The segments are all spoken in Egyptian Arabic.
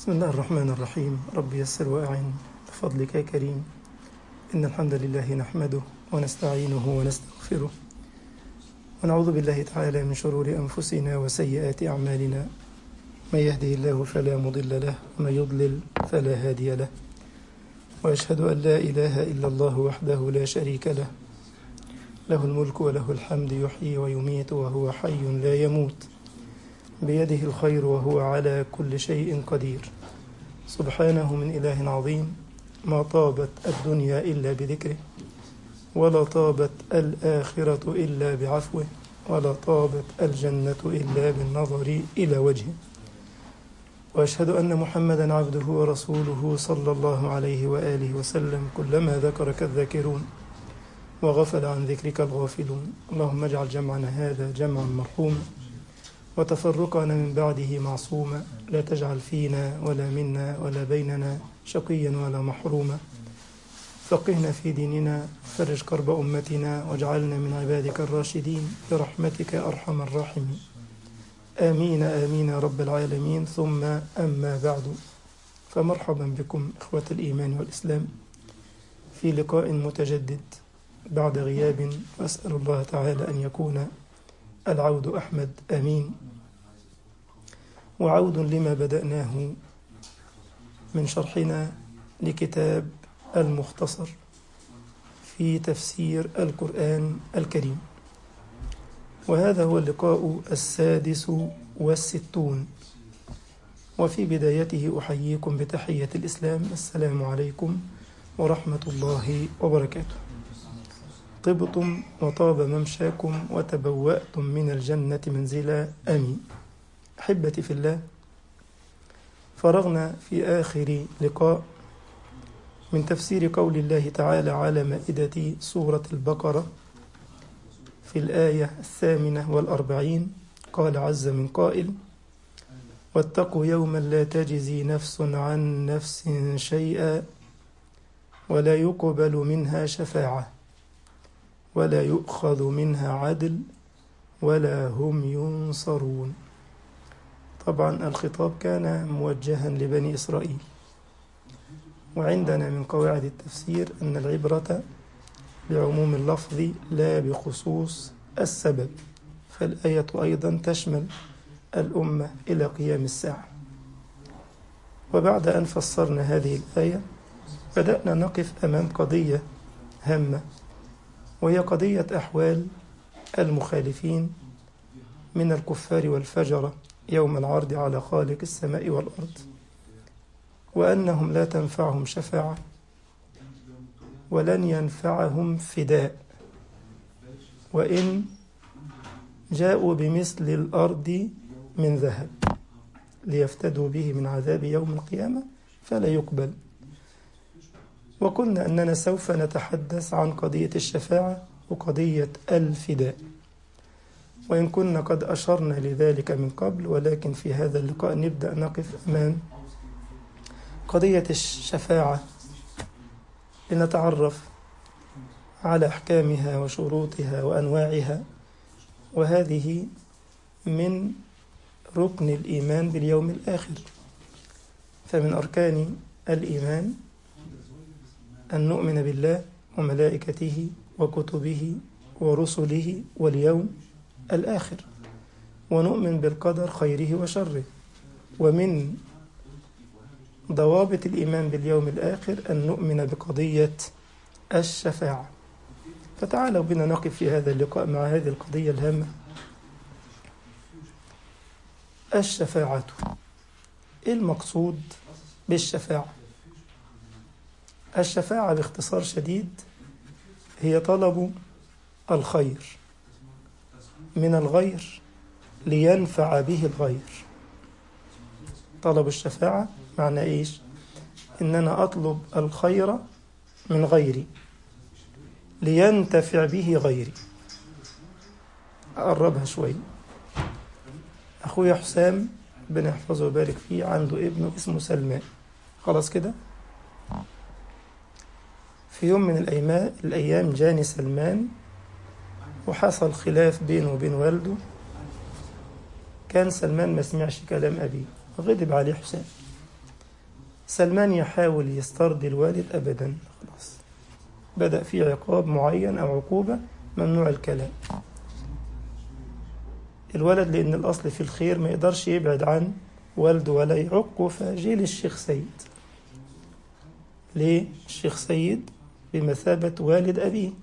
بسم الله الرحمن الرحيم رب يسر وأعن بفضلك يا كريم إن الحمد لله نحمده ونستعينه ونستغفره ونعوذ بالله تعالى من شرور أنفسنا وسيئات أعمالنا من يهده الله فلا مضل له ومن يضلل فلا هادي له وأشهد أن لا إله إلا الله وحده لا شريك له له الملك وله الحمد يحيي ويميت وهو حي لا يموت بيده الخير وهو على كل شيء قدير سبحانه من إله عظيم ما طابت الدنيا إلا بذكره ولا طابت الآخرة إلا بعفوه ولا طابت الجنة إلا بالنظر إلى وجهه وأشهد أن محمدا عبده ورسوله صلى الله عليه وآله وسلم كلما ذكرك الذاكرون وغفل عن ذكرك الغافلون اللهم اجعل جمعنا هذا جمعا مرحوما وتفرقنا من بعده معصوما لا تجعل فينا ولا منا ولا بيننا شقيا ولا محروما فقهنا في ديننا فرج كرب أمتنا واجعلنا من عبادك الراشدين برحمتك يا أرحم الراحمين آمين آمين يا رب العالمين ثم أما بعد فمرحبا بكم إخوة الإيمان والإسلام في لقاء متجدد بعد غياب وأسأل الله تعالى أن يكون العود أحمد أمين وعود لما بدأناه من شرحنا لكتاب المختصر في تفسير القرآن الكريم وهذا هو اللقاء السادس والستون وفي بدايته أحييكم بتحية الإسلام السلام عليكم ورحمة الله وبركاته طبتم وطاب ممشاكم وتبوأتم من الجنة منزلا آمين أحبتي في الله فرغنا في آخر لقاء من تفسير قول الله تعالى على مائدة سورة البقرة في الآية الثامنة والأربعين قال عز من قائل واتقوا يوما لا تجزي نفس عن نفس شيئا ولا يقبل منها شفاعه ولا يؤخذ منها عدل ولا هم ينصرون طبعا الخطاب كان موجها لبني إسرائيل وعندنا من قواعد التفسير أن العبرة بعموم اللفظ لا بخصوص السبب فالآية أيضا تشمل الأمة إلى قيام الساعة وبعد أن فسرنا هذه الآية بدأنا نقف أمام قضية هامة وهي قضية أحوال المخالفين من الكفار والفجرة يوم العرض على خالق السماء والأرض وأنهم لا تنفعهم شفاعة ولن ينفعهم فداء وإن جاءوا بمثل الأرض من ذهب ليفتدوا به من عذاب يوم القيامة فلا يقبل وقلنا أننا سوف نتحدث عن قضية الشفاعة وقضية الفداء وإن كنا قد أشرنا لذلك من قبل ولكن في هذا اللقاء نبدأ نقف أمام قضية الشفاعة لنتعرف على أحكامها وشروطها وأنواعها وهذه من ركن الإيمان باليوم الآخر فمن أركان الإيمان أن نؤمن بالله وملائكته وكتبه ورسله واليوم الآخر ونؤمن بالقدر خيره وشره ومن ضوابط الإيمان باليوم الآخر أن نؤمن بقضية الشفاعة فتعالوا بنا نقف في هذا اللقاء مع هذه القضية الهامة الشفاعة إيه المقصود بالشفاعة الشفاعة باختصار شديد هي طلب الخير من الغير لينفع به الغير طلب الشفاعة معنى إيش إن أنا أطلب الخير من غيري لينتفع به غيري أقربها شوي أخويا حسام ربنا يحفظه ويبارك فيه عنده ابنه اسمه سلمان خلاص كده في يوم من الأيام الأيام جاني سلمان وحصل خلاف بينه وبين والده كان سلمان ما سمعش كلام أبيه غضب عليه حسام سلمان يحاول يسترضي الوالد أبدا خلاص بدأ في عقاب معين أو عقوبة ممنوع الكلام الولد لأن الأصل في الخير ما يقدرش يبعد عن والده ولا يعقه فجه للشيخ سيد ليه؟ الشيخ سيد بمثابة والد أبيه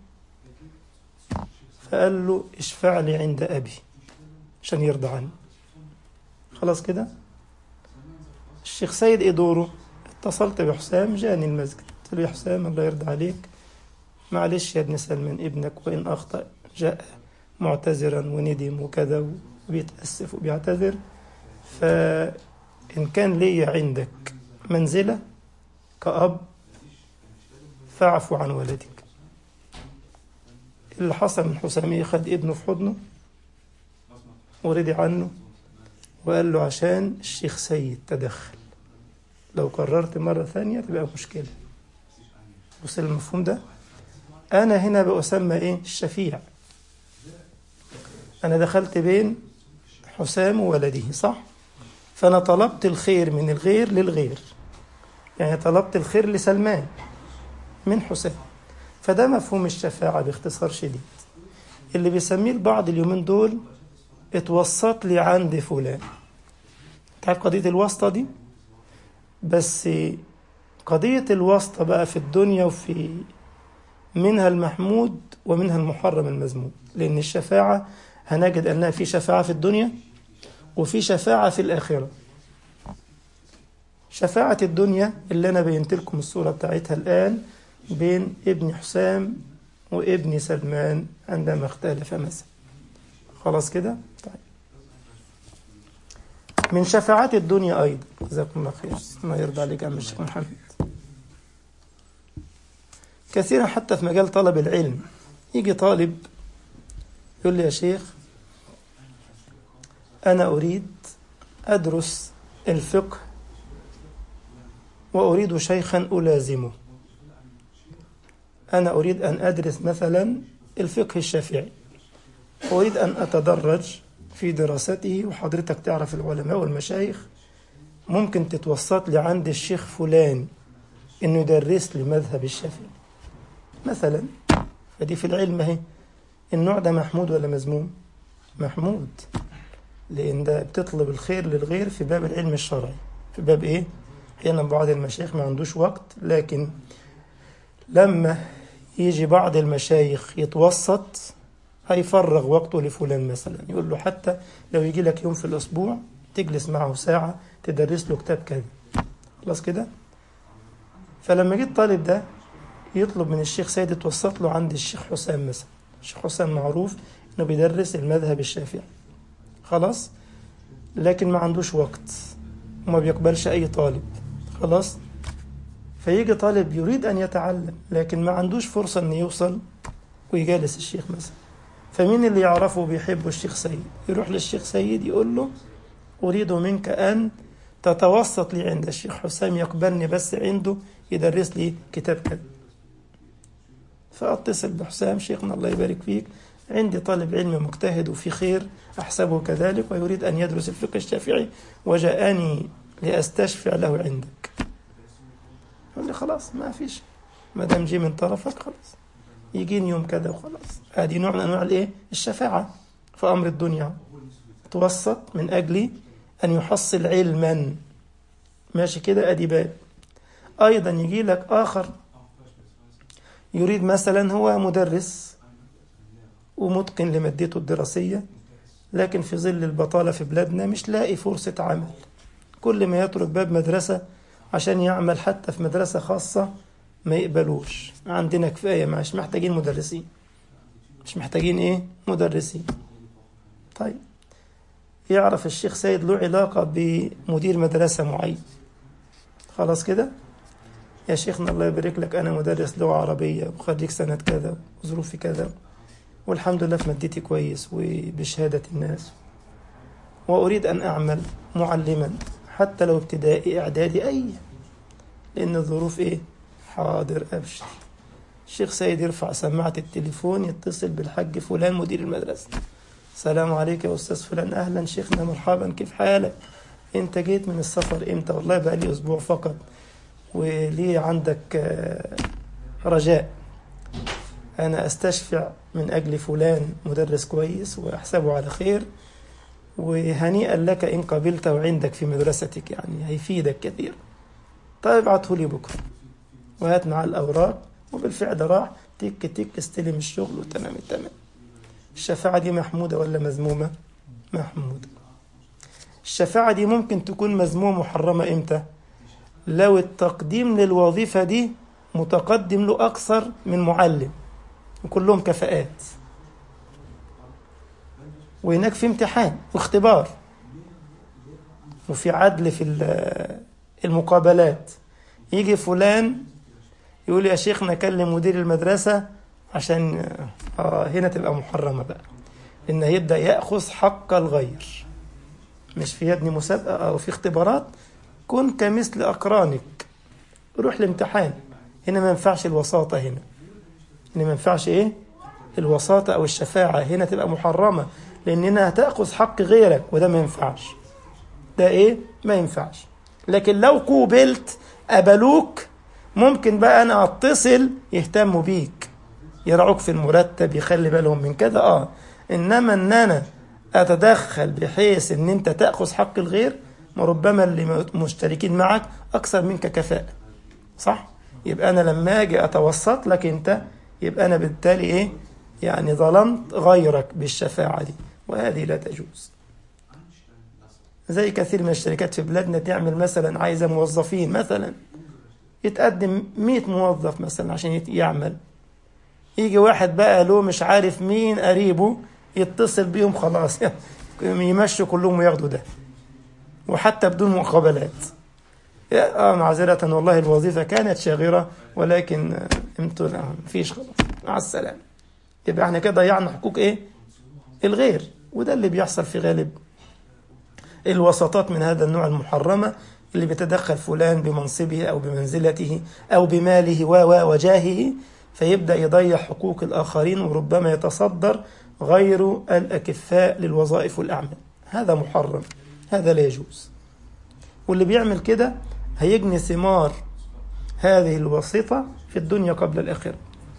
فقال له اشفع لي عند أبي عشان يرضى عني خلاص كده الشيخ سيد ايه دوره اتصلت بحسام جاني المسجد قلت له يا حسام الله يرضى عليك معلش يا ابن سلمان ابنك وإن أخطأ جاء معتذرا وندم وكذا وبيتأسف وبيعتذر فإن كان لي عندك منزلة كأب فاعفو عن ولدك اللي حصل من حسامية خد ابنه في حضنه ورضي عنه وقال له عشان الشيخ سيد تدخل لو قررت مرة ثانية تبقى مشكلة وصل المفهوم ده أنا هنا بأسمى إيه الشفيع أنا دخلت بين حسام وولده صح فأنا طلبت الخير من الغير للغير يعني طلبت الخير لسلمان من حسام فده مفهوم الشفاعة باختصار شديد اللي بيسميه البعض اليومين دول اتوسط لي عند فلان تعرف قضية الواسطة دي بس قضية الواسطة بقى في الدنيا وفي منها المحمود ومنها المحرم المذموم لأن الشفاعة هنجد أنها في شفاعة في الدنيا وفي شفاعة في الآخرة شفاعة الدنيا اللي أنا بينت لكم الصورة بتاعتها الآن بين ابن حسام وابن سلمان عندما اختلف مثلا خلاص كده طيب من شفاعات الدنيا أيضا جزاكم الله خير ما يرضى عليك عم الشيخ محمد كثيرا حتى في مجال طلب العلم يجي طالب يقول لي يا شيخ أنا أريد أدرس الفقه وأريد شيخا ألازمه أنا أريد أن أدرس مثلا الفقه الشافعي أريد أن أتدرج في دراسته وحضرتك تعرف العلماء والمشايخ ممكن تتوسط لي عند الشيخ فلان إنه يدرس لي مذهب الشافعي مثلا فدي في العلم اهي النوع ده محمود ولا مذموم محمود لأن ده بتطلب الخير للغير في باب العلم الشرعي في باب إيه؟ هنا بعض المشايخ ما عندوش وقت لكن لما يجي بعض المشايخ يتوسط هيفرغ وقته لفلان مثلا يقول له حتى لو يجي لك يوم في الأسبوع تجلس معه ساعة تدرس له كتاب كذا خلاص كده فلما جه الطالب ده يطلب من الشيخ سيد يتوسط له عند الشيخ حسام مثلا الشيخ حسام معروف انه بيدرس المذهب الشافعي خلاص لكن ما عندوش وقت وما بيقبلش اي طالب خلاص فيجي طالب يريد ان يتعلم لكن ما عندوش فرصة ان يوصل ويجالس الشيخ مثلا فمين اللي يعرفه بيحبه الشيخ سيد يروح للشيخ سيد يقول له أريد منك أن تتوسط لي عند الشيخ حسام يقبلني بس عنده يدرس لي كتاب كذا فأتصل بحسام شيخنا الله يبارك فيك عندي طالب علم مجتهد وفي خير أحسبه كذلك ويريد أن يدرس الفقه الشافعي وجاءني لأستشفع له عندك يقول لي خلاص ما فيش ما دام جه من طرفك خلاص يجيني يوم كذا وخلاص هذه نوع من أنواع الإيه الشفاعة في أمر الدنيا توسط من أجل أن يحصل علما ماشي كده أدي باب أيضا يجي لك آخر يريد مثلا هو مدرس ومتقن لمادته الدراسية لكن في ظل البطالة في بلادنا مش لاقي فرصة عمل كل ما يترك باب مدرسة عشان يعمل حتى في مدرسة خاصة ما يقبلوش عندنا كفاية مش محتاجين مدرسين مش محتاجين ايه مدرسين طيب يعرف الشيخ سيد له علاقة بمدير مدرسة معين خلاص كده يا شيخنا الله يبارك لك أنا مدرس لغة عربية وخريج سنة كذا وظروفي كذا والحمد لله في مادتي كويس وبشهادة الناس وأريد أن أعمل معلما حتى لو ابتدائي إعدادي أي لأن الظروف إيه حاضر أبشر الشيخ سيد يرفع سماعة التليفون يتصل بالحج فلان مدير المدرسة السلام عليك يا أستاذ فلان أهلا شيخنا مرحبا كيف حالك أنت جيت من السفر إمتى والله بقى لي أسبوع فقط وليه عندك آه، رجاء أنا أستشفع من أجل فلان مدرس كويس وأحسبه على خير وهنيئا لك إن قبلته عندك في مدرستك يعني هيفيدك كثير طيب ابعته لي بكرة وهات معاه الأوراق وبالفعل راح تك تك استلم الشغل وتمام التمام الشفاعة دي محمودة ولا مذمومة؟ محمودة الشفاعة دي ممكن تكون مذمومة محرمة إمتى؟ لو التقديم للوظيفة دي متقدم له أكثر من معلم وكلهم كفاءات وهناك في امتحان واختبار وفي عدل في ال- المقابلات يجي فلان يقول يا شيخنا كلم مدير المدرسة عشان آه هنا تبقى محرمة بقى إن يبدأ يأخذ حق الغير مش في يدني مسابقة أو في اختبارات كن كمثل أقرانك روح الامتحان هنا ما ينفعش الوساطة هنا هنا ما ينفعش إيه الوساطة أو الشفاعة هنا تبقى محرمة لأن هنا هتأخذ حق غيرك وده ما ينفعش ده إيه ما ينفعش لكن لو قوبلت قبلوك ممكن بقى أنا أتصل يهتموا بيك يرعوك في المرتب يخلي بالهم من كذا آه إنما إن أنا أتدخل بحيث إن أنت تأخذ حق الغير ما ربما اللي مشتركين معك أكثر منك كفاءة صح؟ يبقى أنا لما أجي أتوسط لك أنت يبقى أنا بالتالي إيه؟ يعني ظلمت غيرك بالشفاعة دي وهذه لا تجوز زي كثير من الشركات في بلادنا تعمل مثلا عايزة موظفين مثلا يتقدم 100 موظف مثلا عشان يت- يعمل يجي واحد بقى له مش عارف مين قريبه يتصل بيهم خلاص يمشوا كلهم وياخدوا ده وحتى بدون مقابلات يا- اه معذرة والله الوظيفة كانت شاغرة ولكن آه، انتوا لا مفيش خلاص مع السلامة يبقى احنا كده ضيعنا حقوق ايه؟ الغير وده اللي بيحصل في غالب الوساطات من هذا النوع المحرمة اللي بيتدخل فلان بمنصبه أو بمنزلته أو بماله و و وجاهه فيبدأ يضيع حقوق الآخرين وربما يتصدر غير الأكفاء للوظائف والأعمال هذا محرم هذا لا يجوز واللي بيعمل كده هيجني ثمار هذه الوسيطة في الدنيا قبل الآخرة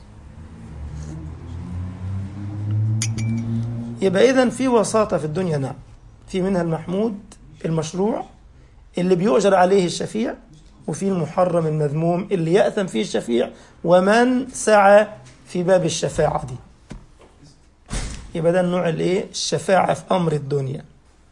يبقى إذن في وساطة في الدنيا نعم في منها المحمود المشروع اللي بيؤجر عليه الشفيع وفي المحرم المذموم اللي يأثم فيه الشفيع ومن سعى في باب الشفاعة دي يبقى ده النوع الايه الشفاعة في أمر الدنيا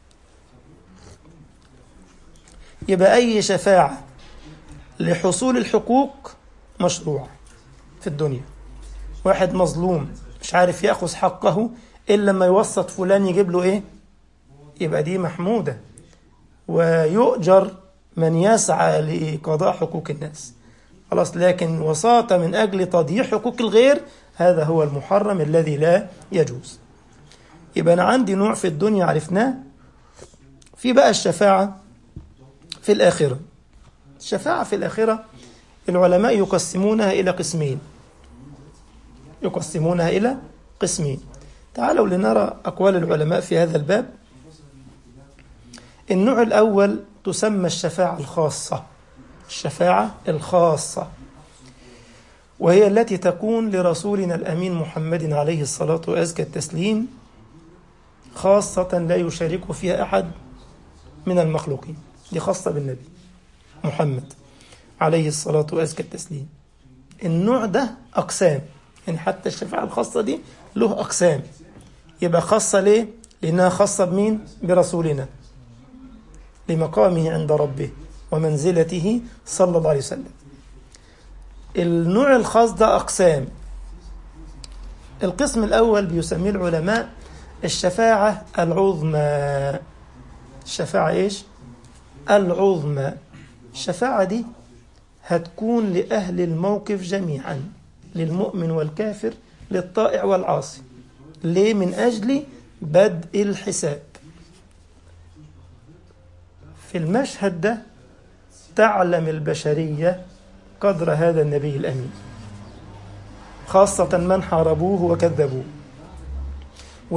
يبقى أي شفاعة لحصول الحقوق مشروعة في الدنيا واحد مظلوم مش عارف يأخذ حقه إلا لما يوسط فلان يجيب له إيه يبقى دي محمودة ويؤجر من يسعى لقضاء حقوق الناس خلاص لكن وساطة من أجل تضييع حقوق الغير هذا هو المحرم الذي لا يجوز يبقى أنا عندي نوع في الدنيا عرفناه في بقى الشفاعة في الآخرة الشفاعة في الآخرة العلماء يقسمونها إلى قسمين يقسمونها إلى قسمين تعالوا لنرى أقوال العلماء في هذا الباب النوع الأول تسمى الشفاعة الخاصة الشفاعة الخاصة وهي التي تكون لرسولنا الأمين محمد عليه الصلاة وأزكى التسليم خاصة لا يشارك فيها أحد من المخلوقين دي خاصة بالنبي محمد عليه الصلاة وأزكى التسليم النوع ده أقسام يعني حتى الشفاعة الخاصة دي له أقسام يبقى خاصة ليه؟ لأنها خاصة بمين؟ برسولنا لمقامه عند ربه ومنزلته صلى الله عليه وسلم النوع الخاص ده أقسام القسم الأول بيسميه العلماء الشفاعة العظمى الشفاعة إيش؟ العظمى الشفاعة دي هتكون لأهل الموقف جميعا للمؤمن والكافر للطائع والعاصي ليه من أجل بدء الحساب في المشهد ده تعلم البشرية قدر هذا النبي الأمين خاصة من حاربوه وكذبوه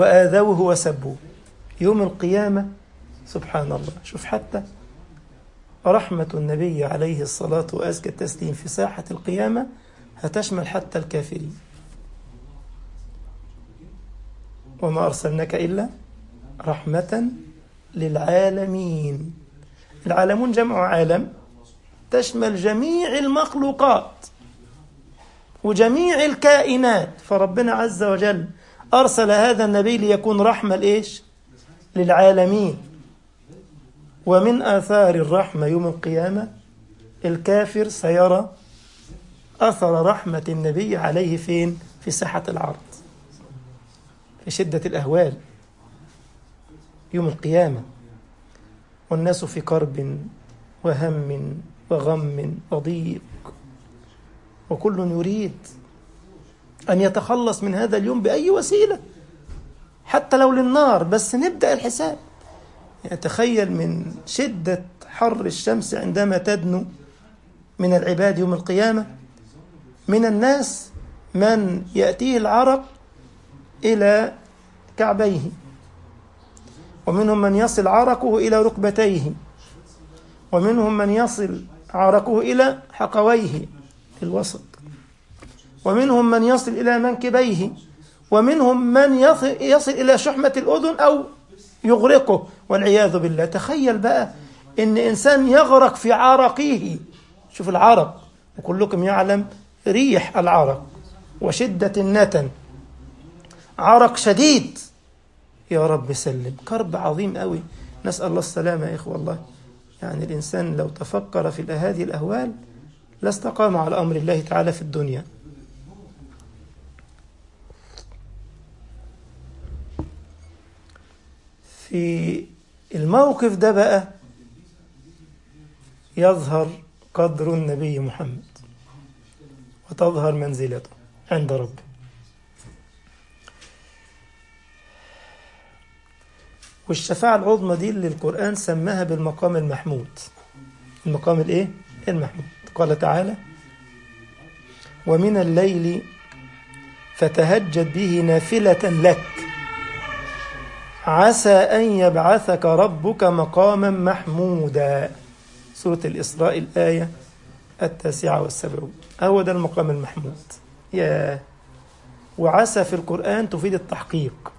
وآذوه وسبوه يوم القيامة سبحان الله شوف حتى رحمة النبي عليه الصلاة وأزكى التسليم في ساحة القيامة هتشمل حتى الكافرين وما أرسلناك إلا رحمة للعالمين العالمون جمع عالم تشمل جميع المخلوقات وجميع الكائنات فربنا عز وجل أرسل هذا النبي ليكون رحمة لإيش للعالمين ومن آثار الرحمة يوم القيامة الكافر سيرى أثر رحمة النبي عليه فين في ساحة العرض في شدة الأهوال يوم القيامة والناس في كرب وهم وغم وضيق وكل يريد أن يتخلص من هذا اليوم بأي وسيلة حتى لو للنار بس نبدأ الحساب يعني تخيل من شدة حر الشمس عندما تدنو من العباد يوم القيامة من الناس من يأتيه العرق إلى كعبيه ومنهم من يصل عرقه إلى ركبتيه ومنهم من يصل عرقه إلى حقويه في الوسط ومنهم من يصل إلى منكبيه ومنهم من يصل, يصل إلى شحمة الأذن أو يغرقه والعياذ بالله تخيل بقى إن إنسان يغرق في عرقه شوف العرق وكلكم يعلم ريح العرق وشدة النتن عرق شديد يا رب سلم كرب عظيم قوي نسأل الله السلامة يا إخوة الله يعني الإنسان لو تفكر في هذه الأهوال لاستقام على أمر الله تعالى في الدنيا في الموقف ده بقى يظهر قدر النبي محمد وتظهر منزلته عند ربه والشفاعة العظمى دي اللي القرآن سماها بالمقام المحمود المقام الايه؟ المحمود قال تعالى ومن الليل فتهجد به نافلة لك عسى أن يبعثك ربك مقاما محمودا سورة الإسراء الآية التاسعة والسبعون هو ده المقام المحمود يا وعسى في القرآن تفيد التحقيق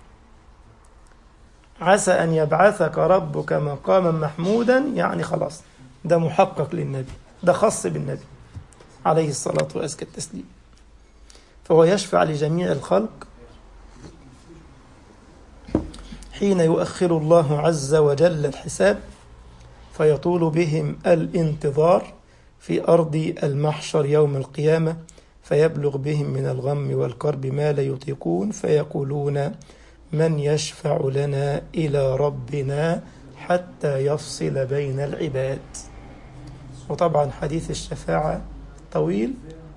عسى أن يبعثك ربك مقاما محمودا يعني خلاص ده محقق للنبي ده خاص بالنبي عليه الصلاة وأزكى التسليم فهو يشفع لجميع الخلق حين يؤخر الله عز وجل الحساب فيطول بهم الانتظار في أرض المحشر يوم القيامة فيبلغ بهم من الغم والكرب ما لا يطيقون فيقولون من يشفع لنا إلى ربنا حتى يفصل بين العباد وطبعا حديث الشفاعة طويل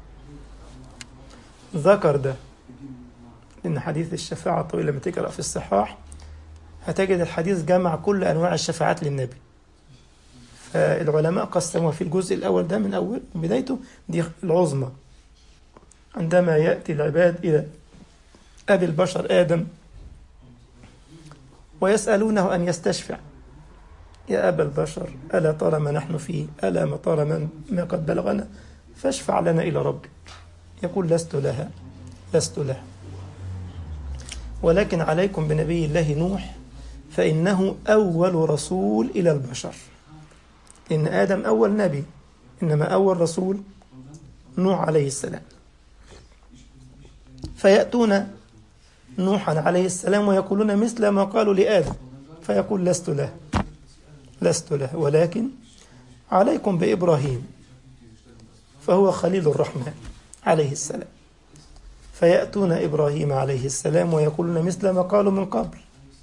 ذكر ده إن حديث الشفاعة الطويل لما تقرأ في الصحاح هتجد الحديث جمع كل أنواع الشفاعات للنبي فالعلماء قسموها في الجزء الأول ده من أول من بدايته دي العظمى عندما يأتي العباد إلى أبي البشر آدم ويسألونه أن يستشفع يا أبا البشر ألا ترى ما نحن فيه ألا ما ترى من ما قد بلغنا فاشفع لنا إلى ربك يقول لست لها لست لها ولكن عليكم بنبي الله نوح فإنه أول رسول إلى البشر إن آدم أول نبي إنما أول رسول نوح عليه السلام فيأتون نوحا عليه السلام ويقولون مثل ما قالوا لآدم فيقول لست له لست له ولكن عليكم بإبراهيم فهو خليل الرحمن عليه السلام فيأتون إبراهيم عليه السلام ويقولون مثل ما قالوا من قبل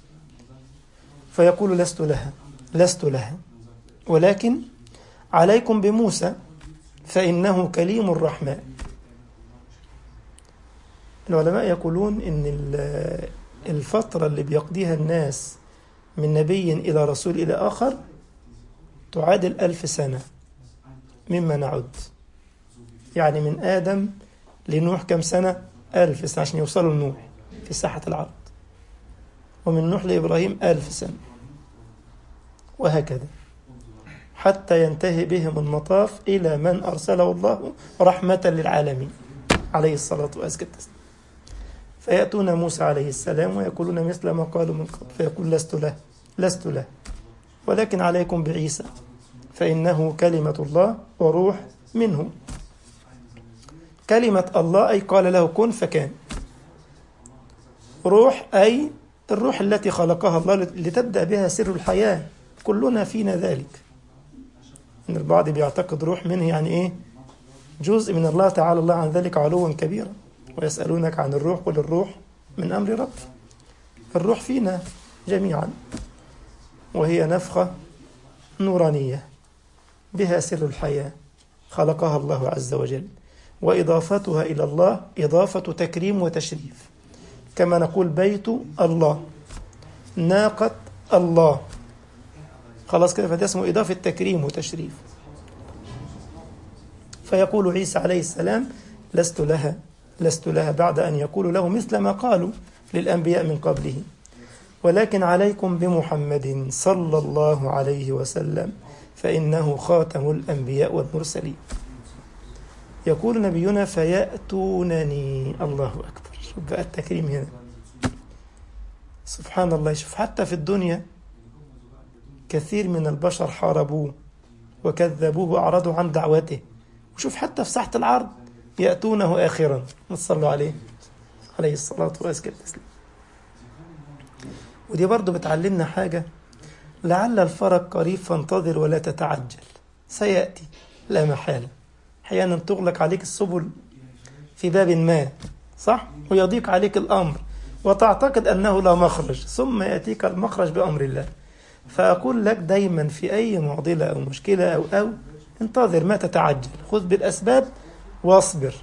فيقول لست لها لست لها ولكن عليكم بموسى فإنه كليم الرحمن العلماء يقولون إن الفترة اللي بيقضيها الناس من نبي إلى رسول إلى آخر تعادل ألف سنة مما نعد يعني من آدم لنوح كم سنة ألف سنة عشان يوصلوا لنوح في ساحة العرض ومن نوح لإبراهيم ألف سنة وهكذا حتى ينتهي بهم المطاف إلى من أرسله الله رحمة للعالمين عليه الصلاة والسلام فيأتون موسى عليه السلام ويقولون مثل ما قالوا من قبل فيقول لست له لست له ولكن عليكم بعيسى فإنه كلمة الله وروح منه كلمة الله أي قال له كن فكان روح أي الروح التي خلقها الله لتبدأ بها سر الحياة كلنا فينا ذلك إن البعض بيعتقد روح منه يعني إيه جزء من الله تعالى الله عن ذلك علوا كبيرا ويسألونك عن الروح قل الروح من أمر ربي الروح فينا جميعا وهي نفخة نورانية بها سر الحياة خلقها الله عز وجل وإضافتها إلى الله إضافة تكريم وتشريف كما نقول بيت الله ناقة الله خلاص كده فده اسمه إضافة تكريم وتشريف فيقول عيسى عليه السلام لست لها لست لها بعد أن يقول له مثل ما قالوا للأنبياء من قبله ولكن عليكم بمحمد صلى الله عليه وسلم فإنه خاتم الأنبياء والمرسلين يقول نبينا فيأتونني الله أكبر شوف بقى التكريم هنا سبحان الله شوف حتى في الدنيا كثير من البشر حاربوه وكذبوه وأعرضوا عن دعوته وشوف حتى في ساحة العرض يأتونه آخرا نصلوا عليه عليه الصلاة والسلام ودي برضو بتعلمنا حاجة لعل الفرج قريب فانتظر ولا تتعجل سيأتي لا محالة أحيانا تغلق عليك السبل في باب ما صح ويضيق عليك الأمر وتعتقد أنه لا مخرج ثم يأتيك المخرج بأمر الله فأقول لك دايما في أي معضلة أو مشكلة أو أو انتظر ما تتعجل خذ بالأسباب واصبر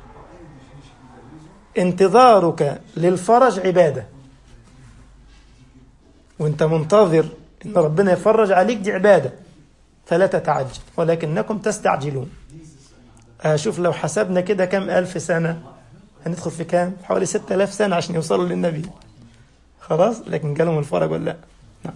انتظارك للفرج عبادة وانت منتظر ان ربنا يفرج عليك دي عبادة فلا تتعجل ولكنكم تستعجلون شوف لو حسبنا كده كم ألف سنة هندخل في كام حوالي ستة آلاف سنة عشان يوصلوا للنبي خلاص لكن جالهم الفرج ولا لا نعم.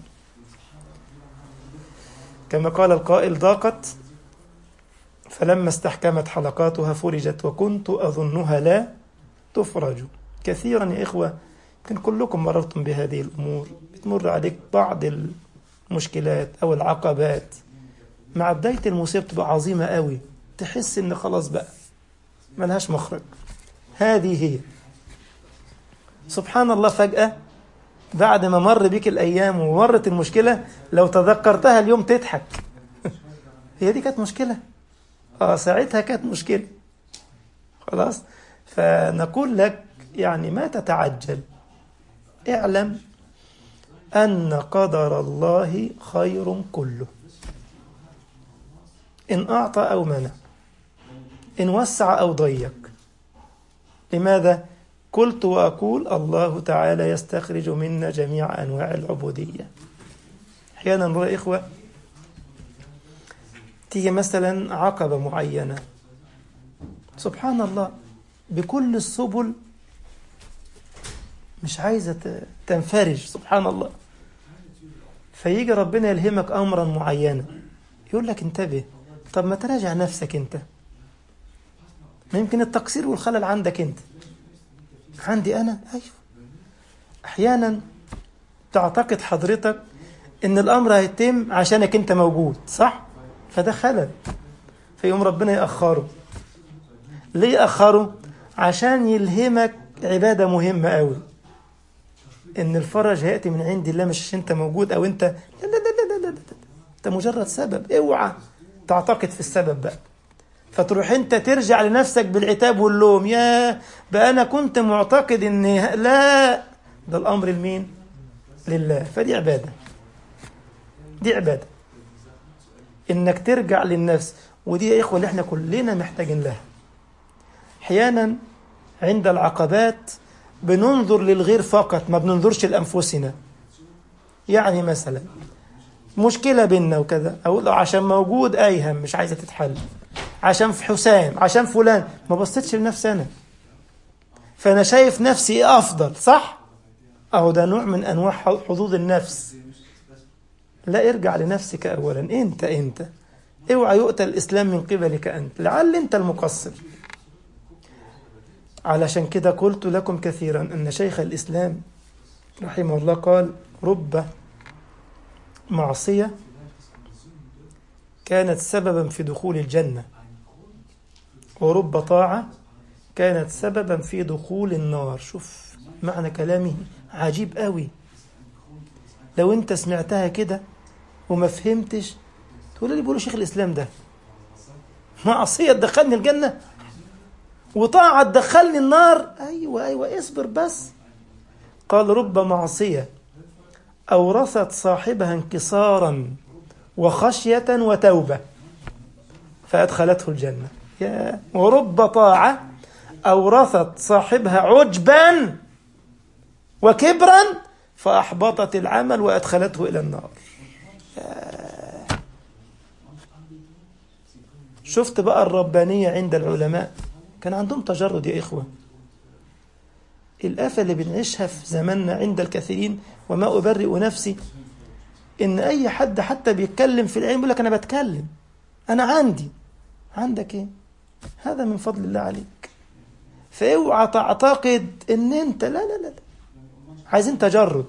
كما قال القائل ضاقت فلما استحكمت حلقاتها فرجت وكنت أظنها لا تفرج كثيرا يا إخوة يمكن كلكم مررتم بهذه الأمور بتمر عليك بعض المشكلات أو العقبات مع بداية المصيبة تبقى عظيمة قوي تحس إن خلاص بقى ملهاش مخرج هذه هي سبحان الله فجأة بعد ما مر بك الأيام ومرت المشكلة لو تذكرتها اليوم تضحك هي دي كانت مشكلة اه ساعتها كانت مشكلة خلاص فنقول لك يعني ما تتعجل اعلم أن قدر الله خير كله إن أعطى أو منع إن وسع أو ضيق لماذا؟ قلت وأقول الله تعالى يستخرج منا جميع أنواع العبودية أحيانا نرى إخوة تيجي مثلا عقبة معينة سبحان الله بكل السبل مش عايزة تنفرج سبحان الله فيجي ربنا يلهمك أمرا معينا يقول لك انتبه طب ما تراجع نفسك انت ما يمكن التقصير والخلل عندك انت عندي أنا أيوه أحيانا تعتقد حضرتك إن الأمر هيتم عشانك أنت موجود صح؟ فده خلل فيقوم ربنا يأخره ليه يأخره؟ عشان يلهمك عبادة مهمة قوي إن الفرج هيأتي من عند الله مش عشان أنت موجود أو أنت لا لا لا لا لا, لا. أنت مجرد سبب اوعى تعتقد في السبب بقى فتروح انت ترجع لنفسك بالعتاب واللوم يا بقى انا كنت معتقد ان لا ده الامر لمين لله فدي عباده دي عباده انك ترجع للنفس ودي يا اخوه اللي احنا كلنا محتاجين لها احيانا عند العقبات بننظر للغير فقط ما بننظرش لانفسنا يعني مثلا مشكله بينا وكذا اقول عشان موجود ايهم مش عايزه تتحل عشان في حسام عشان فلان ما بصيتش لنفسي انا فانا شايف نفسي افضل صح اهو ده نوع من انواع حظوظ النفس لا ارجع لنفسك اولا انت انت اوعى يؤتى الإسلام من قبلك أنت لعل أنت المقصر علشان كده قلت لكم كثيرا أن شيخ الإسلام رحمه الله قال رب معصية كانت سببا في دخول الجنة ورب طاعة كانت سببا في دخول النار شوف معنى كلامه عجيب قوي لو انت سمعتها كده وما فهمتش تقول لي بيقولوا شيخ الاسلام ده معصيه تدخلني الجنه وطاعه تدخلني النار ايوه ايوه اصبر بس قال رب معصيه اورثت صاحبها انكسارا وخشيه وتوبه فادخلته الجنه يا ورب طاعه اورثت صاحبها عجبا وكبرا فأحبطت العمل وأدخلته إلى النار شفت بقى الربانية عند العلماء كان عندهم تجرد يا إخوة الآفة اللي بنعيشها في زماننا عند الكثيرين وما أبرئ نفسي إن أي حد حتى بيتكلم في العلم يقول لك أنا بتكلم أنا عندي عندك إيه هذا من فضل الله عليك فاوعى تعتقد ان انت لا لا لا عايزين تجرد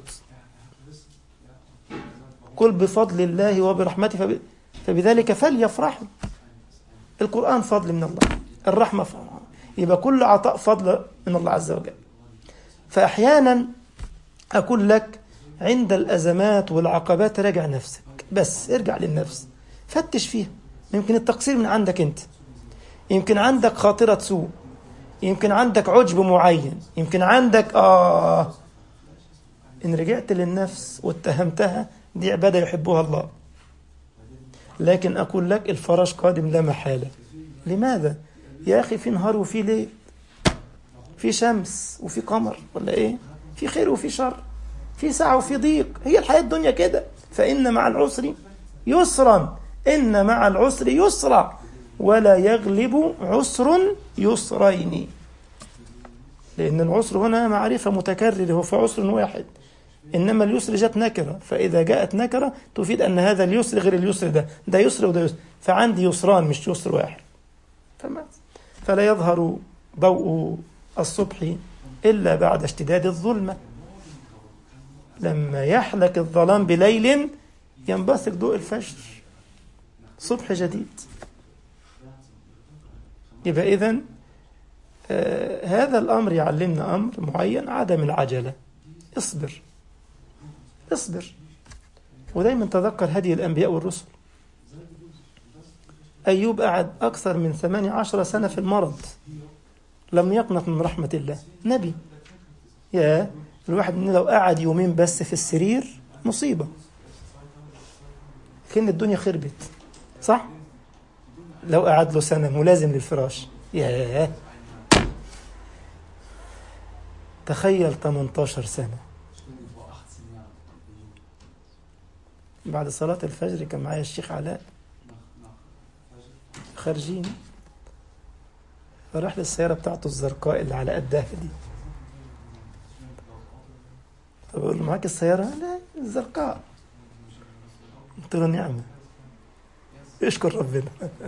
قل بفضل الله وبرحمته فب... فبذلك فليفرحوا القرآن فضل من الله الرحمة فضل. يبقى كل عطاء فضل من الله عز وجل فأحيانا أقول لك عند الأزمات والعقبات راجع نفسك بس ارجع للنفس فتش فيها يمكن التقصير من عندك أنت يمكن عندك خاطرة سوء يمكن عندك عجب معين يمكن عندك آه إن رجعت للنفس واتهمتها دي عبادة يحبها الله لكن أقول لك الفرج قادم لا محالة لماذا؟ يا أخي في نهار وفي ليل في شمس وفي قمر ولا إيه؟ في خير وفي شر في سعة وفي ضيق هي الحياة الدنيا كده فإن مع العسر يسرا إن مع العسر يسرا ولا يغلب عسر يسرين لأن العسر هنا معرفة متكررة هو في عسر واحد إنما اليسر جاءت نكرة فإذا جاءت نكرة تفيد أن هذا اليسر غير اليسر ده ده يسر وده يسر فعندي يسران مش يسر واحد فما فلا يظهر ضوء الصبح إلا بعد اشتداد الظلمة لما يحلك الظلام بليل ينبثق ضوء الفجر صبح جديد يبقى إذن آه هذا الأمر يعلمنا أمر معين عدم العجلة اصبر اصبر ودايما تذكر هدي الأنبياء والرسل أيوب قعد أكثر من ثمانية عشر سنة في المرض لم يقنط من رحمة الله نبي يا الواحد من لو قعد يومين بس في السرير مصيبة كأن الدنيا خربت صح؟ لو قعد له سنة ملازم للفراش ياه تخيل 18 سنة بعد صلاة الفجر كان معايا الشيخ علاء خارجين فراح للسيارة بتاعته الزرقاء اللي على قدها دي فبقول له معاك السيارة؟ لا الزرقاء قلت له نعمة اشكر ربنا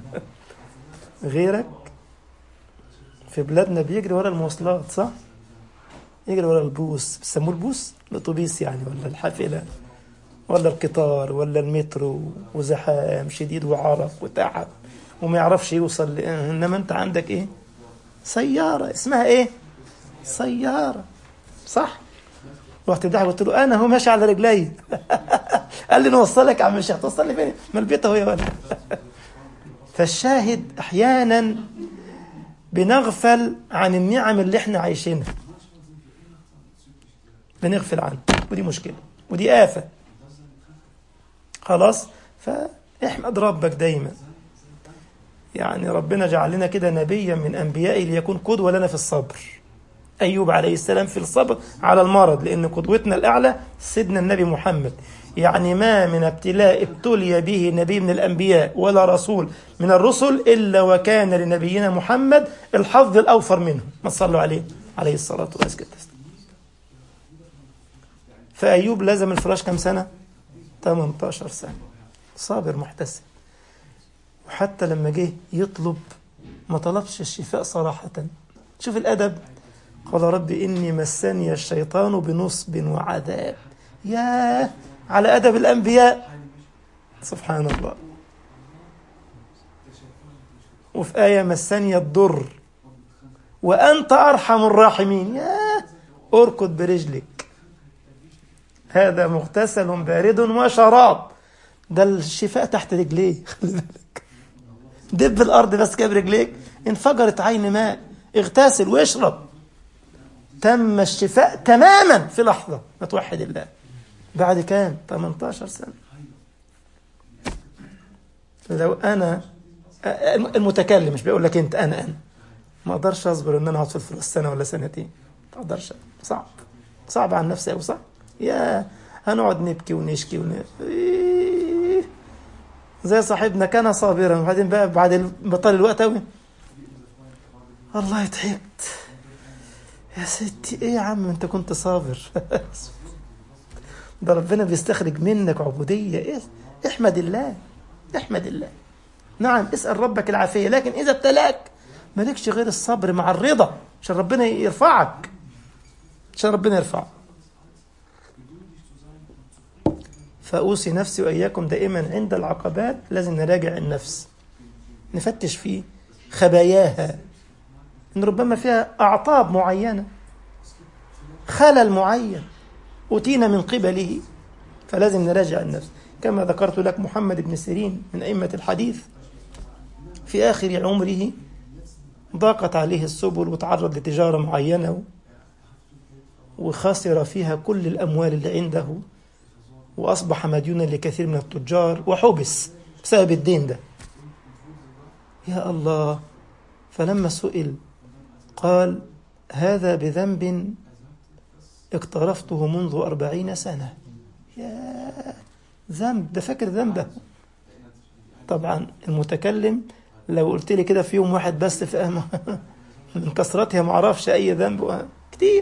غيرك في بلادنا بيجري ورا المواصلات صح؟ يجري ورا البوس بيسموه البوس الاتوبيس يعني ولا الحافلة ولا القطار ولا المترو وزحام شديد وعرق وتعب وما يعرفش يوصل ل... انما انت عندك ايه؟ سيارة اسمها ايه؟ سيارة صح؟ رحت ضحك قلت له انا هو ماشي على رجلي قال لي نوصلك يا عم الشيخ توصلني فين؟ ما البيت اهو يا ولد فالشاهد احيانا بنغفل عن النعم اللي احنا عايشينها بنغفل عنها ودي مشكله ودي آفة خلاص فاحمد ربك دايما يعني ربنا جعل لنا كده نبيا من أنبيائه ليكون قدوة لنا في الصبر أيوب عليه السلام في الصبر على المرض لأن قدوتنا الأعلى سيدنا النبي محمد يعني ما من ابتلاء ابتلي به نبي من الأنبياء ولا رسول من الرسل إلا وكان لنبينا محمد الحظ الأوفر منه ما صلوا عليه عليه الصلاة والسلام فأيوب لازم الفراش كم سنة 18 سنة صابر محتسب وحتى لما جه يطلب ما طلبش الشفاء صراحة شوف الأدب قال رب إني مسني الشيطان بنصب وعذاب يا على أدب الأنبياء سبحان الله وفي آية مسني الضر وأنت أرحم الراحمين يا اركض برجلك هذا مغتسل بارد وشراب ده الشفاء تحت رجليه خلي بالك دب الأرض بس كده برجليك انفجرت عين ماء اغتسل واشرب تم الشفاء تماما في لحظة ما توحد الله بعد كام 18 سنة لو أنا المتكلم مش بيقول لك أنت أنا أنا ما أقدرش أصبر إن أنا أقعد في الفلوس سنة ولا سنتين ما أقدرش صعب صعب على نفسي أوي صعب يا هنقعد نبكي ونشكي ون... إيه. زي صاحبنا كان صابرا وبعدين بقى بعد بطل الوقت أوي والله تعبت يا ستي ايه يا عم انت كنت صابر ده ربنا بيستخرج منك عبودية إيه؟ احمد الله احمد الله نعم اسأل ربك العافية لكن إذا ابتلاك مالكش غير الصبر مع الرضا عشان ربنا يرفعك عشان ربنا يرفعك فأوصي نفسي وإياكم دائما عند العقبات لازم نراجع النفس نفتش في خباياها إن ربما فيها أعطاب معينة خلل معين أتينا من قبله فلازم نراجع النفس كما ذكرت لك محمد بن سيرين من أئمة الحديث في آخر عمره ضاقت عليه السبل وتعرض لتجارة معينة وخسر فيها كل الأموال اللي عنده وأصبح مديونا لكثير من التجار وحبس بسبب الدين ده يا الله فلما سئل قال هذا بذنب اقترفته منذ أربعين سنة يا ذنب ده فاكر ذنبه طبعا المتكلم لو قلت لي كده في يوم واحد بس في من كثرتها ما اعرفش اي ذنب كتير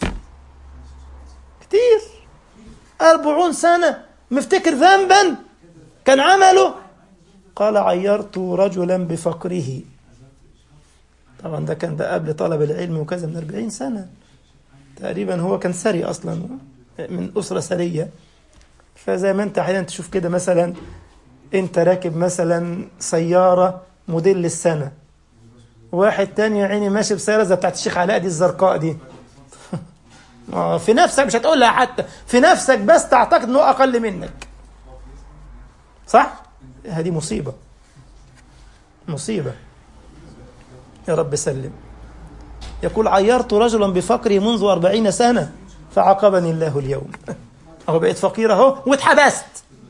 كتير أربعون سنة مفتكر ذنبا كان عمله قال عيرت رجلا بفقره طبعا ده كان ده قبل طلب العلم وكذا من أربعين سنة تقريبا هو كان سري أصلا من أسرة سرية فزي ما أنت أحيانا تشوف كده مثلا أنت راكب مثلا سيارة موديل السنة واحد تاني يا عيني ماشي بسيارة زي بتاعت الشيخ علاء دي الزرقاء دي في نفسك مش هتقول لها حتى في نفسك بس تعتقد انه اقل منك صح هذه مصيبه مصيبه يا رب سلم يقول عيرت رجلا بفقري منذ أربعين سنة فعاقبني الله اليوم أهو بقيت فقير أهو واتحبست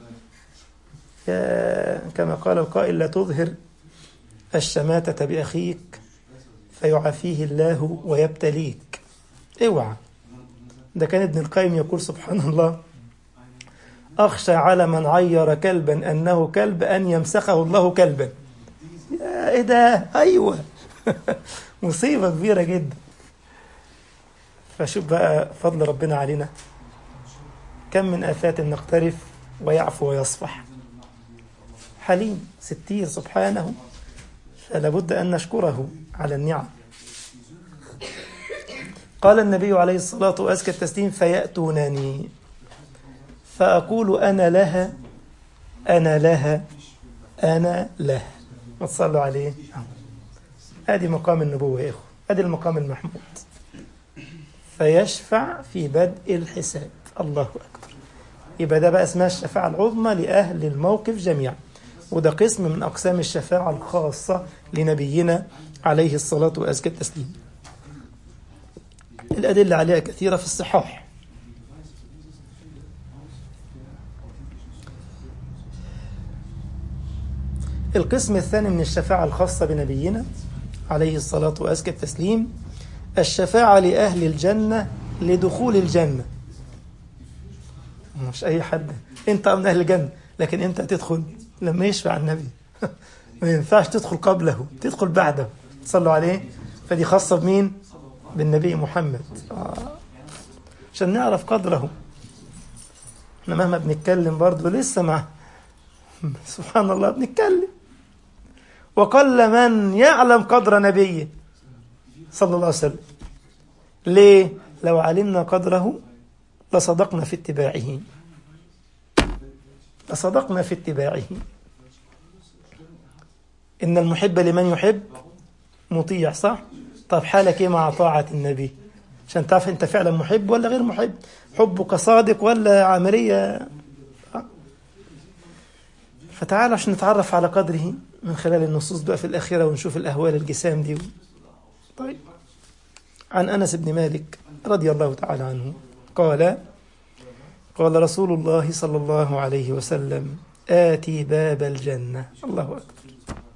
كما قال القائل لا تظهر الشماتة بأخيك فيعافيه الله ويبتليك اوعى ده كان ابن القيم يقول سبحان الله أخشى على من عير كلبا أنه كلب أن يمسخه الله كلبا يا إيه ده أيوة مصيبة كبيرة جدا فشوف بقى فضل ربنا علينا كم من آفات نقترف ويعفو ويصفح حليم ستير سبحانه فلا بد أن نشكره على النعم قال النبي عليه الصلاة وأزكى التسليم فيأتونني فأقول أنا لها أنا لها أنا لها ما تصلوا عليه هذه مقام النبوة يا إخوة هذه المقام المحمود فيشفع في بدء الحساب الله أكبر يبقى ده بقى اسمها الشفاعة العظمى لأهل الموقف جميعا وده قسم من أقسام الشفاعة الخاصة لنبينا عليه الصلاة وأزكى التسليم الأدلة عليها كثيرة في الصحاح القسم الثاني من الشفاعة الخاصة بنبينا عليه الصلاة وأزكى التسليم الشفاعة لأهل الجنة لدخول الجنة مش أي حد أنت من أهل الجنة لكن أنت تدخل لما يشفع النبي ما ينفعش تدخل قبله تدخل بعده صلوا عليه فدي خاصة بمين بالنبي محمد آه. عشان نعرف قدره احنا مهما بنتكلم برضه لسه مع سبحان الله بنتكلم وقل من يعلم قدر نبيه صلى الله عليه وسلم ليه؟ لو علمنا قدره لصدقنا في اتباعه لصدقنا في اتباعه إن المحب لمن يحب مطيع صح؟ طب حالك إيه مع طاعة النبي؟ عشان تعرف أنت فعلا محب ولا غير محب حبك صادق ولا عملية فتعال عشان نتعرف على قدره من خلال النصوص بقى في الأخيرة ونشوف الأهوال الجسام دي طيب عن أنس بن مالك رضي الله تعالى عنه قال قال رسول الله صلى الله عليه وسلم آتي باب الجنة الله أكبر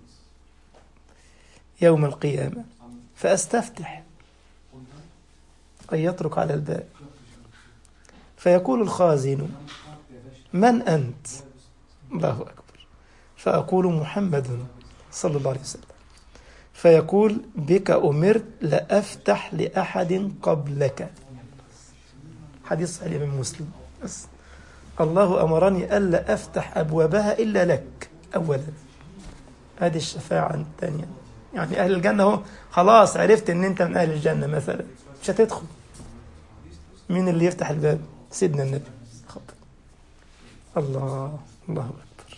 يوم القيامة فأستفتح أن يترك على الباب فيقول الخازن من أنت الله أكبر فأقول محمد صلى الله عليه وسلم فيقول بك أمرت لأفتح لأحد قبلك حديث صحيح من مسلم بس الله أمرني ألا أفتح أبوابها إلا لك أولا هذه الشفاعة الثانية يعني أهل الجنة هو خلاص عرفت أن أنت من أهل الجنة مثلا مش هتدخل مين اللي يفتح الباب سيدنا النبي خبر. الله الله أكبر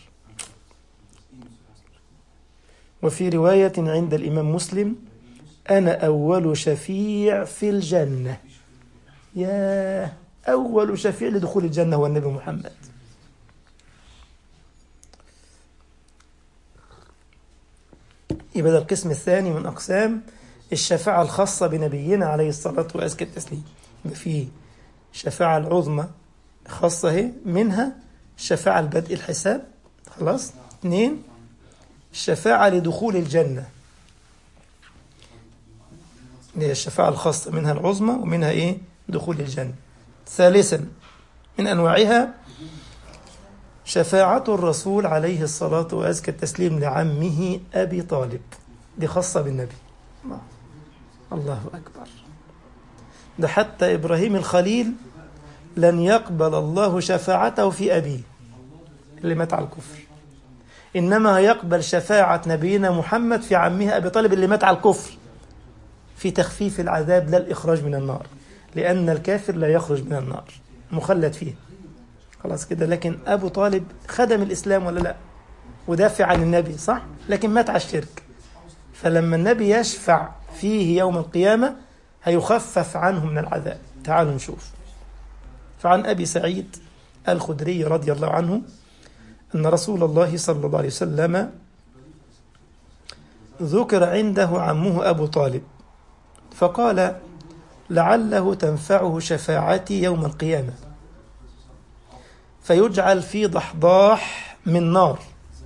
وفي رواية عند الإمام مسلم أنا أول شفيع في الجنة يا أول شفيع لدخول الجنة هو النبي محمد يبقى ده القسم الثاني من أقسام الشفاعة الخاصة بنبينا عليه الصلاة وأزكى التسليم يبقى في شفاعة العظمى خاصة هي منها الشفاعة لبدء الحساب خلاص اثنين الشفاعة لدخول الجنة هي الشفاعة الخاصة منها العظمى ومنها إيه دخول الجنة ثالثا من أنواعها شفاعة الرسول عليه الصلاة وأزكى التسليم لعمه أبي طالب دي خاصة بالنبي الله أكبر ده حتى إبراهيم الخليل لن يقبل الله شفاعته في أبيه اللي مات على الكفر إنما يقبل شفاعة نبينا محمد في عمه أبي طالب اللي مات على الكفر في تخفيف العذاب لا الإخراج من النار لأن الكافر لا يخرج من النار مخلد فيه خلاص كده لكن أبو طالب خدم الإسلام ولا لا ودافع عن النبي صح لكن مات على الشرك فلما النبي يشفع فيه يوم القيامة هيخفف عنه من العذاب تعالوا نشوف فعن أبي سعيد الخدري رضي الله عنه أن رسول الله صلى الله عليه وسلم ذكر عنده عمه أبو طالب فقال لعله تنفعه شفاعتي يوم القيامة فيجعل في ضحضاح من نار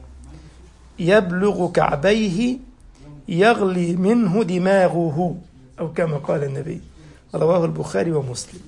يبلغ كعبيه يغلي منه دماغه أو كما قال النبي رواه البخاري ومسلم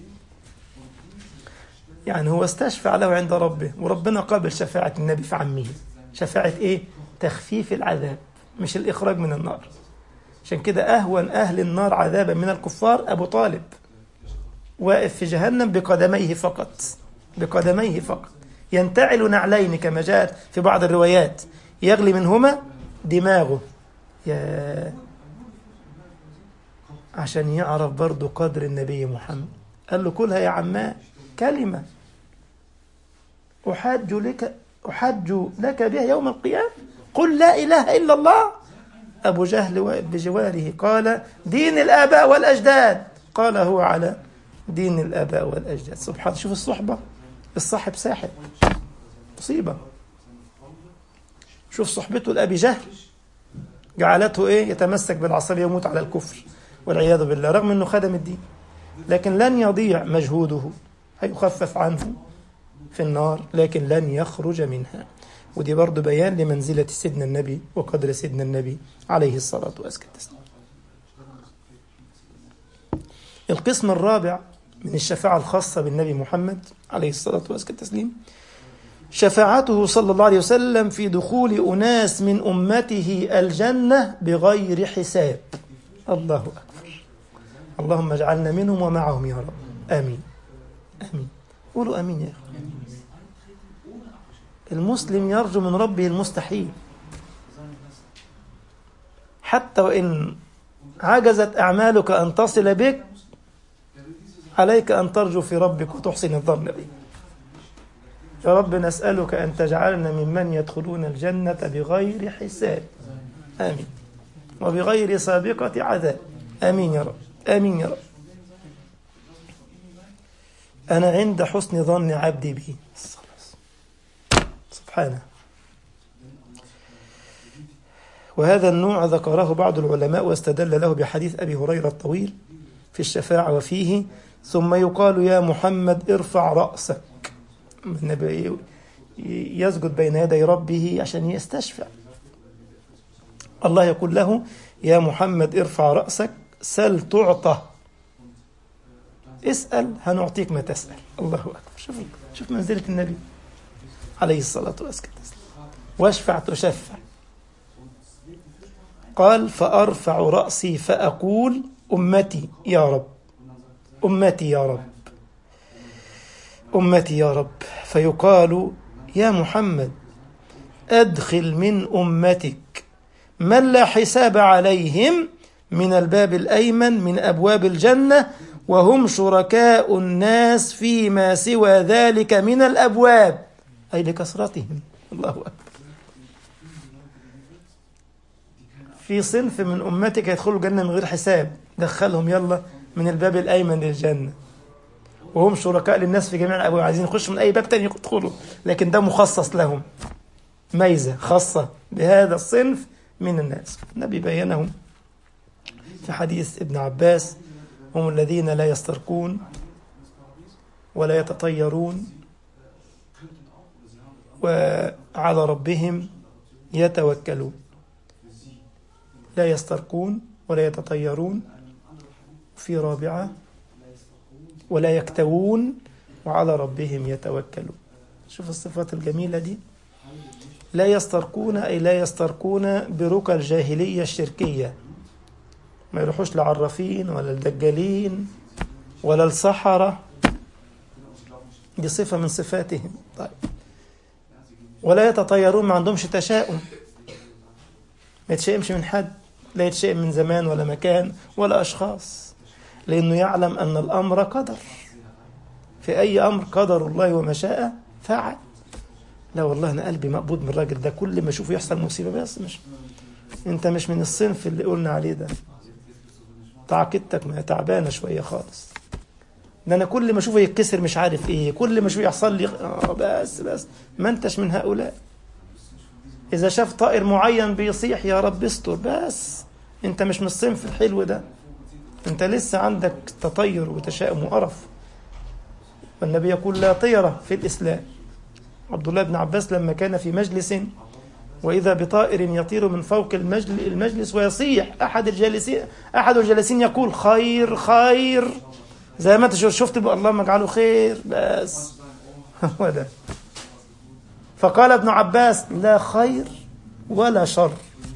يعني هو استشفع له عند ربه وربنا قابل شفاعة النبي في عمه شفاعة إيه؟ تخفيف العذاب مش الإخراج من النار عشان كده أهون أهل النار عذابا من الكفار أبو طالب واقف في جهنم بقدميه فقط بقدميه فقط ينتعل نعلين كما جاءت في بعض الروايات يغلي منهما دماغه يا عشان يعرف برضه قدر النبي محمد قال له كلها يا عماه كلمة أحج لك أحج لك بها يوم القيامة قل لا إله إلا الله أبو جهل بجواره قال دين الآباء والأجداد قال هو على دين الآباء والأجداد سبحان شوف الصحبة الصاحب ساحب مصيبة شوف صحبته لأبي جهل جعلته إيه يتمسك بالعصبية ويموت على الكفر والعياذ بالله رغم أنه خدم الدين لكن لن يضيع مجهوده هيخفف عنه في النار لكن لن يخرج منها ودي برضه بيان لمنزلة سيدنا النبي وقدر سيدنا النبي عليه الصلاة وأزكى التسليم القسم الرابع من الشفاعة الخاصة بالنبي محمد عليه الصلاة وأزكى التسليم شفاعته صلى الله عليه وسلم في دخول أناس من أمته الجنة بغير حساب الله أكبر اللهم اجعلنا منهم ومعهم يا رب آمين آمين قولوا آمين يا أخي المسلم يرجو من ربه المستحيل حتى وإن عجزت أعمالك أن تصل بك عليك أن ترجو في ربك وتحسن الظن به يا رب نسألك أن تجعلنا ممن يدخلون الجنة بغير حساب آمين وبغير سابقة عذاب آمين يا رب آمين يا رب أنا عند حسن ظن عبدي بي سبحانه وهذا النوع ذكره بعض العلماء واستدل له بحديث أبي هريرة الطويل في الشفاعة وفيه ثم يقال يا محمد ارفع رأسك النبي يسجد بين يدي ربه عشان يستشفع الله يقول له يا محمد ارفع رأسك سل تعطى اسأل هنعطيك ما تسأل الله أكبر شوف شوف منزلة النبي عليه الصلاة والسلام واشفع تشفع قال فأرفع رأسي فأقول أمتي يا رب أمتي يا رب أمتي يا رب فيقال يا محمد أدخل من أمتك من لا حساب عليهم من الباب الأيمن من أبواب الجنة وهم شركاء الناس فيما سوى ذلك من الأبواب أي لكثرتهم الله أكبر في صنف من أمتك يدخلوا الجنة من غير حساب دخلهم يلا من الباب الأيمن للجنة وهم شركاء للناس في جميع الأبواب عايزين يخشوا من أي باب تاني يدخلوا لكن ده مخصص لهم ميزة خاصة بهذا الصنف من الناس النبي بينهم في حديث ابن عباس هم الذين لا يسترقون ولا يتطيرون وعلى ربهم يتوكلون لا يسترقون ولا يتطيرون في رابعة ولا يكتوون وعلى ربهم يتوكلون شوف الصفات الجميلة دي لا يسترقون أي لا يسترقون برقى الجاهلية الشركية ما يروحوش لعرافين ولا الدجالين ولا السحرة دي صفة من صفاتهم طيب ولا يتطيرون ما عندهمش تشاؤم ما يتشائمش من حد لا يتشائم من زمان ولا مكان ولا أشخاص لأنه يعلم أن الأمر قدر في أي أمر قدر الله وما شاء فعل لا والله أنا قلبي مقبوض من الراجل ده كل ما أشوفه يحصل مصيبة بس مش أنت مش من الصنف اللي قلنا عليه ده تعقيدتك ما تعبانة شوية خالص ده أنا كل ما أشوفه يتكسر مش عارف إيه كل ما أشوفه يحصل لي آه بس بس ما أنتش من هؤلاء إذا شاف طائر معين بيصيح يا رب استر بس أنت مش من الصنف الحلو ده أنت لسه عندك تطير وتشاؤم وقرف والنبي يقول لا طيرة في الإسلام عبد الله بن عباس لما كان في مجلس وإذا بطائر يطير من فوق المجلس, المجلس ويصيح أحد الجالسين أحد الجالسين يقول خير خير زي ما انت شفت اللهم اجعله خير بس هو ده فقال ابن عباس لا خير ولا شر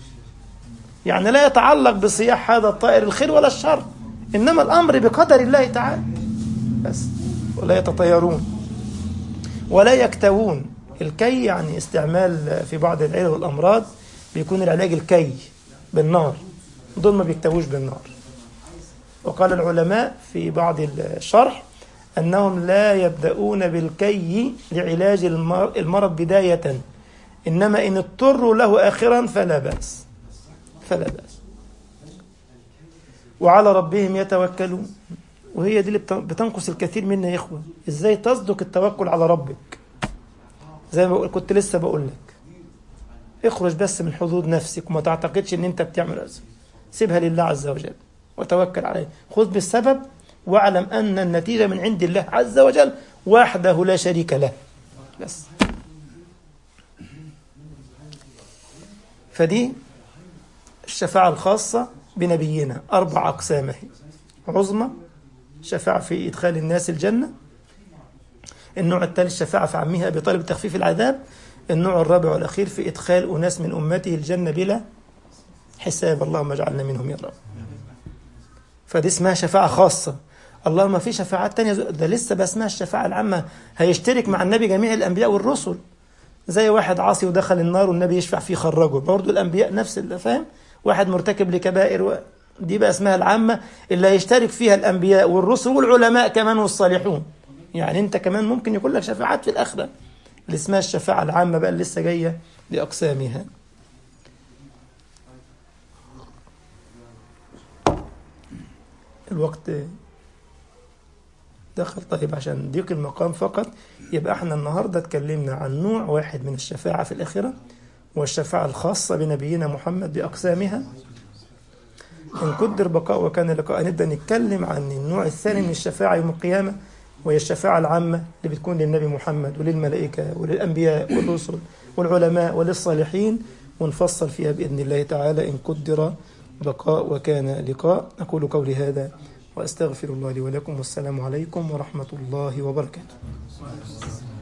يعني لا يتعلق بصياح هذا الطائر الخير ولا الشر إنما الأمر بقدر الله تعالى بس ولا يتطيرون ولا يكتوون الكي يعني استعمال في بعض العلل والأمراض بيكون العلاج الكي بالنار دول ما بيكتووش بالنار وقال العلماء في بعض الشرح أنهم لا يبدأون بالكي لعلاج المرض بداية إنما إن اضطروا له آخرا فلا بأس فلا بأس وعلى ربهم يتوكلون وهي دي اللي بتنقص الكثير منا يا إخوة إزاي تصدق التوكل على ربك زي ما كنت لسه بقول لك اخرج بس من حدود نفسك وما تعتقدش ان انت بتعمل أزم سيبها لله عز وجل وتوكل عليه خذ بالسبب واعلم أن النتيجة من عند الله عز وجل وحده لا شريك له بس فدي الشفاعة الخاصة بنبينا أربع أقسامه عظمى شفاعة في إدخال الناس الجنة النوع الثالث شفاعة في عمها بطالب تخفيف العذاب النوع الرابع والأخير في إدخال أناس من أمته الجنة بلا حساب اللهم اجعلنا منهم يا رب فدي اسمها شفاعة خاصة اللهم في شفاعات تانية ده لسه بقى اسمها الشفاعة العامة هيشترك مع النبي جميع الأنبياء والرسل زي واحد عاصي ودخل النار والنبي يشفع فيه خرجه برضه الأنبياء نفس اللي فاهم واحد مرتكب لكبائر و... دي بقى اسمها العامة اللي هيشترك فيها الأنبياء والرسل والعلماء كمان والصالحون يعني أنت كمان ممكن يكون لك شفاعات في الآخرة اللي اسمها الشفاعة العامة بقى اللي لسه جاية لأقسامها الوقت دخل طيب عشان ضيق المقام فقط يبقى احنا النهارده اتكلمنا عن نوع واحد من الشفاعة في الآخرة والشفاعة الخاصة بنبينا محمد بأقسامها إن قدر بقاء وكان لقاء نبدأ نتكلم عن النوع الثاني من الشفاعة يوم القيامة وهي الشفاعة العامة اللي بتكون للنبي محمد وللملائكة وللأنبياء والرسل والعلماء وللصالحين ونفصل فيها بإذن الله تعالى إن قدر بقاء وكان لقاء أقول قولي هذا وأستغفر الله لي ولكم والسلام عليكم ورحمة الله وبركاته